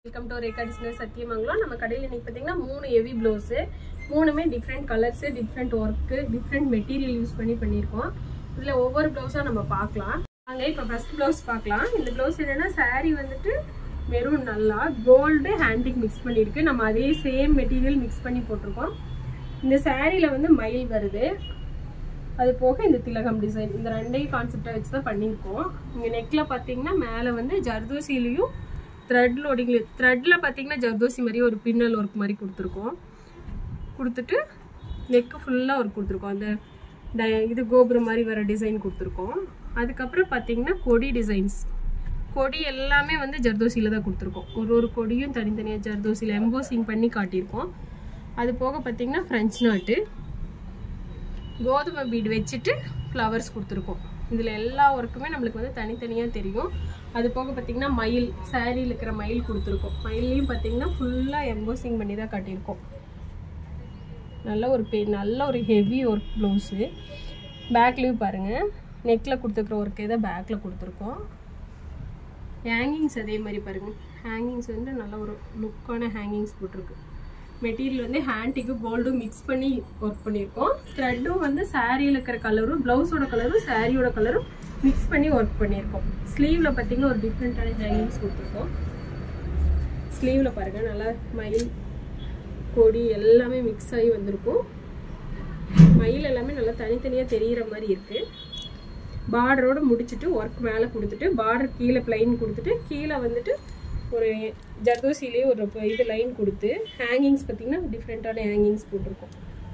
welcome to Rekha designer Sathyamangalam நம்ம கடையில் இன்னைக்கு பார்த்தீங்கன்னா மூணு ஹெவி ப்ளவுஸு மூணுமே different colours different work different material use பண்ணி பண்ணியிருக்கோம் இதில் ஒவ்வொரு ப்ளவுஸாக நம்ம பார்க்கலாம் நாங்க இப்போ ஃபர்ஸ்ட் ப்ளவுஸ் பார்க்கலாம் இந்த ப்ளவுஸ் என்னன்னா saree வந்துட்டு மெரூன் நல்லா கோல்டு ஹேண்டிக் மிக்ஸ் பண்ணியிருக்கு நம்ம அதே சேம் மெட்டீரியல் மிக்ஸ் பண்ணி போட்டிருக்கோம் இந்த சாரியில் வந்து மயில் வருது அது போக இந்த திலகம் டிசைன் இந்த ரெண்டையும் கான்செப்டை வச்சு தான் பண்ணியிருக்கோம் இங்கே நெக்கில் பார்த்தீங்கன்னா மேலே வந்து ஜர்தோசிலையும் த்ரெட் லோடிங்கில் த்ரெட்டில் பார்த்தீங்கன்னா ஜர்தோசி மாதிரி ஒரு பின்னல் ஒர்க் மாதிரி கொடுத்துருக்கோம் கொடுத்துட்டு நெக்கு ஃபுல்லாக ஒர்க் கொடுத்துருக்கோம் அந்த ட- இது கோபுரம் மாதிரி வர டிசைன் கொடுத்துருக்கோம் அதுக்கப்புறம் பார்த்தீங்கன்னா கொடி டிசைன்ஸ் கொடி எல்லாமே வந்து ஜர்தோசியில் தான் கொடுத்துருக்கோம் ஒரு ஒரு கொடியும் தனித்தனியாக ஜர்தோசியில் எம்போசிங் பண்ணி காட்டியிருக்கோம் அது போக பார்த்தீங்கன்னா ஃப்ரெஞ்ச் நாட்டு கோதுமை பீடு வச்சுட்டு ஃப்ளவர்ஸ் கொடுத்துருக்கோம் இதில் எல்லா ஒர்க்குமே நம்மளுக்கு வந்து தனித்தனியாக தெரியும் அது போக பார்த்தீங்கன்னா மயில் சாரியில் இருக்கிற மயில் கொடுத்துருக்கோம் மயிலையும் பார்த்தீங்கன்னா ஃபுல்லாக எம்போசிங் பண்ணி தான் காட்டியிருக்கோம் நல்ல ஒரு பெ நல்ல ஒரு ஹெவி ஒர்க் ப்ளவுஸு பேக்லேயும் பாருங்கள் நெக்கில் கொடுத்துருக்குற ஒர்க்கே தான் பேக்கில் கொடுத்துருக்கோம் ஹேங்கிங்ஸ் அதே மாதிரி பாருங்கள் ஹேங்கிங்ஸ் வந்து நல்ல ஒரு லுக்கான ஹேங்கிங்ஸ் போட்டிருக்கு மெட்டீரியல் வந்து ஹேண்டிக்கு கோல்டும் மிக்ஸ் பண்ணி ஒர்க் பண்ணியிருக்கோம் த்ரெட்டும் வந்து சாரியில் இருக்கிற கலரும் ப்ளவுஸோட கலரும் சாரியோட கலரும் மிக்ஸ் பண்ணி ஒர்க் பண்ணியிருக்கோம் ஸ்லீவில் பார்த்தீங்கன்னா ஒரு டிஃப்ரெண்ட்டான ஹேங்கிங்ஸ் கொடுத்துருக்கோம் ஸ்லீவில் பாருங்கள் நல்லா மயில் கொடி எல்லாமே மிக்ஸ் ஆகி வந்திருக்கும் மயில் எல்லாமே நல்லா தனித்தனியாக தெரிகிற மாதிரி இருக்குது பார்டரோட முடிச்சுட்டு ஒர்க் மேலே கொடுத்துட்டு பார்டர் கீழே ப்ளைன் கொடுத்துட்டு கீழே வந்துட்டு ஒரு ஜர்தோசிலேயே ஒரு ப- இது லைன் கொடுத்து ஹேங்கிங்ஸ் பார்த்தீங்கன்னா டிஃப்ரெண்ட்டான ஹேங்கிங்ஸ் போட்டிருக்கோம்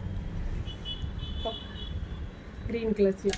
க்ரீன் கலர்ஸில்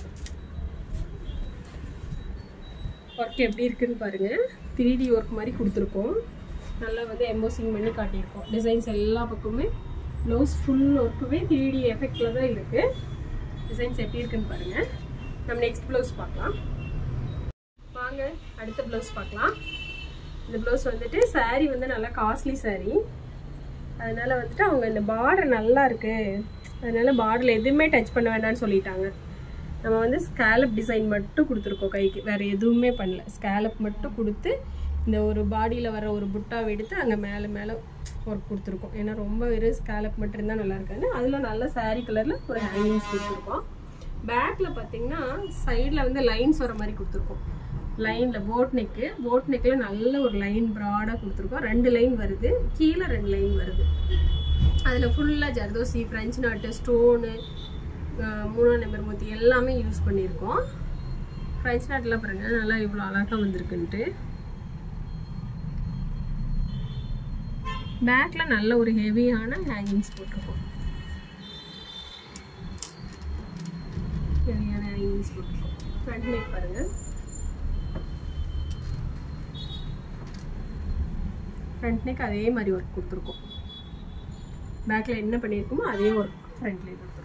ஒர்க் எப்படி இருக்குன்னு பாருங்கள் த்ரீ டி ஒர்க் மாதிரி கொடுத்துருக்கோம் நல்லா வந்து எம்போசிங் பண்ணி காட்டியிருக்கோம் டிசைன்ஸ் எல்லா பக்கமுமே ப்ளவுஸ் ஃபுல் ஒர்க்குமே த்ரீ டி எஃபெக்டில் தான் இருக்குது டிசைன்ஸ் எப்படி இருக்குன்னு பாருங்கள் நம்ம நெக்ஸ்ட் ப்ளவுஸ் பார்க்கலாம் வாங்க அடுத்த ப்ளவுஸ் பார்க்கலாம் இந்த ப்ளவுஸ் வந்துட்டு saree வந்து நல்லா காஸ்ட்லி saree அதனால வந்துட்டு அவங்க இந்த பார்டர் நல்லா இருக்கு அதனால பார்டரில் எதுவுமே டச் பண்ண வேண்டாம்னு சொல்லிட்டாங்க நம்ம வந்து ஸ்கேலப் டிசைன் மட்டும் கொடுத்துருக்கோம் கைக்கு வேற எதுவுமே பண்ணல ஸ்கேலப் மட்டும் கொடுத்து இந்த ஒரு பாடியில் வர ஒரு புட்டாவை எடுத்து அங்கே மேலே மேலே ஒர்க் கொடுத்துருக்கோம் ஏன்னா ரொம்ப வெறும் ஸ்கேலப் மட்டும் இருந்தால் நல்லா இருக்காது அதில் நல்ல saree கலரில் ஒரு ஹேங்கிங்ஸ் கொடுத்துருக்கோம் பேக்கில் பார்த்தீங்கன்னா சைடில் வந்து லைன்ஸ் வர மாதிரி கொடுத்துருக்கோம் லைனில் போட் நெக்கு போட் நெக்கில் நல்ல ஒரு லைன் ப்ராடாக கொடுத்துருக்கோம் ரெண்டு லைன் வருது கீழே ரெண்டு லைன் வருது அதில் ஃபுல்லாக ஜர்தோசி ஃப்ரெஞ்ச் நாட்டு ஸ்டோனு மூணாம் நம்பர் மூத்தி எல்லாமே யூஸ் பண்ணியிருக்கோம் ஃப்ரெஞ்ச் நாட்டில் பாருங்கள் நல்லா இவ்வளோ அழகாக வந்திருக்குன்ட்டு பேக்கில் நல்ல ஒரு ஹெவியான ஹேங்கிங்ஸ் போட்டிருக்கோம் ஹெவியான ஹேங்கிங்ஸ் போட்டிருக்கோம் ஃப்ரண்ட் நெக் பாருங்கள் ஃப்ரண்ட் நெக் அதே மாதிரி ஒர்க் கொடுத்துருக்கோம் பேக்கில் என்ன பண்ணியிருக்கோமோ அதே ஒர்க் ஃப்ரண்ட்லேயே கொடுத்துருக்கோம்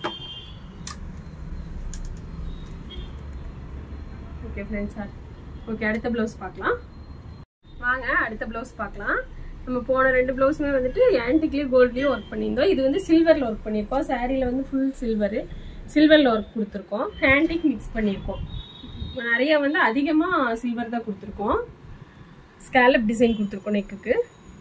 ஓகே ஃப்ரெண்ட்ஸ் சார் ஓகே அடுத்த ப்ளவுஸ் பார்க்கலாம் வாங்க அடுத்த ப்ளவுஸ் பார்க்கலாம் நம்ம போன ரெண்டு ப்ளவுஸுமே வந்துட்டு ஆன்டிக்லேயும் கோல்ட்லேயும் ஒர்க் பண்ணியிருந்தோம் இது வந்து சில்வரில் ஒர்க் பண்ணியிருக்கோம் சாரியில் வந்து ஃபுல் சில்வரு சில்வரில் ஒர்க் கொடுத்துருக்கோம் ஹேண்டிக் மிக்ஸ் பண்ணியிருக்கோம் நிறைய வந்து அதிகமாக சில்வர் தான் கொடுத்துருக்கோம் ஸ்கேலப் டிசைன் கொடுத்துருக்கோம் நெக்குக்கு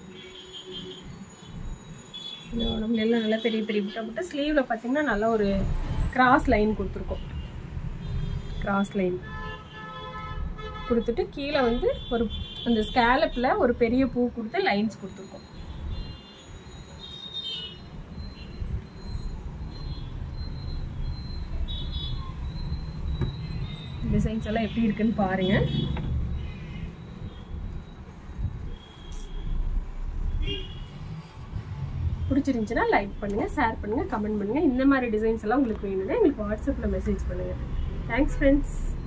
உடம்புல எல்லாம் நல்லா பெரிய பெரிய புட்டா புட்டா ஸ்லீவில் பார்த்தீங்கன்னா நல்லா ஒரு கிராஸ் லைன் கொடுத்துருக்கோம் கிராஸ் லைன் கொடுத்துட்டு கீழே வந்து ஒரு அந்த ஸ்கேலப்பில் ஒரு பெரிய பூ கொடுத்து லைன்ஸ் கொடுத்துருக்கோம் டிசைன்ஸ் எல்லாம் எப்படி இருக்குன்னு பாருங்க பிடிச்சிருந்துச்சுன்னா லைக் பண்ணுங்க ஷேர் பண்ணுங்க கமெண்ட் பண்ணுங்க இந்த மாதிரி டிசைன்ஸ் எல்லாம் உங்களுக்கு வேணும்னா எங்களுக்கு வாட்ஸ்அப்பில் மெசேஜ் பண்ணுங்க தேங்க்ஸ் ஃப்ரெண்ட்ஸ்